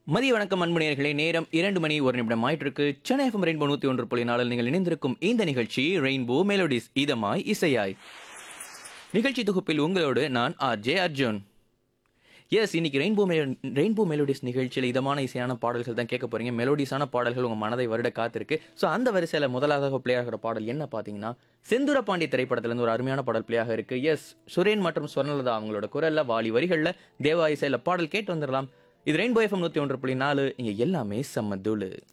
மதிய வணக்கம் அன்புநேயர்களே நேரம் இரண்டு மணி ஒரு நிமிடம் ஆயிட்டிருக்கு சென்னை எஃப்எம் ரெயின்போ நூத்தி ஒன்று புள்ளி நாளில் நீங்கள் இணைந்திருக்கும் இந்த நிகழ்ச்சி ரெயின்போ மெலோடிஸ் இதமாய் இசையாய் நிகழ்ச்சி தொகுப்பில் உங்களோடு நான் ஆர் ஜே அர்ஜுன் எஸ் இன்னைக்கு ரெயின்போ மெ ரெயின்போ மெலோடிஸ் நிகழ்ச்சியில் இதமான இசையான பாடல்கள் தான் கேட்க போறீங்க மெலோடிஸான பாடல்கள் உங்கள் மனதை வருட காத்திருக்கு ஸோ அந்த வரிசையில் முதலாக பிளே ஆகிற பாடல் என்ன பார்த்தீங்கன்னா செந்துர பாண்டி திரைப்படத்துலேருந்து ஒரு அருமையான பாடல் பிளே ஆக இருக்கு எஸ் சுரேன் மற்றும் சொர்ணலதா அவங்களோட குரல்ல வாலி வரிகளில் தேவா இசையில் பாடல் கேட்டு வந்துடலாம் இது ரெயின்போ எஃப்எம் நூற்றி ஒன்று புள்ளி நாலு இங்கே எல்லாமே செம்ம தூளு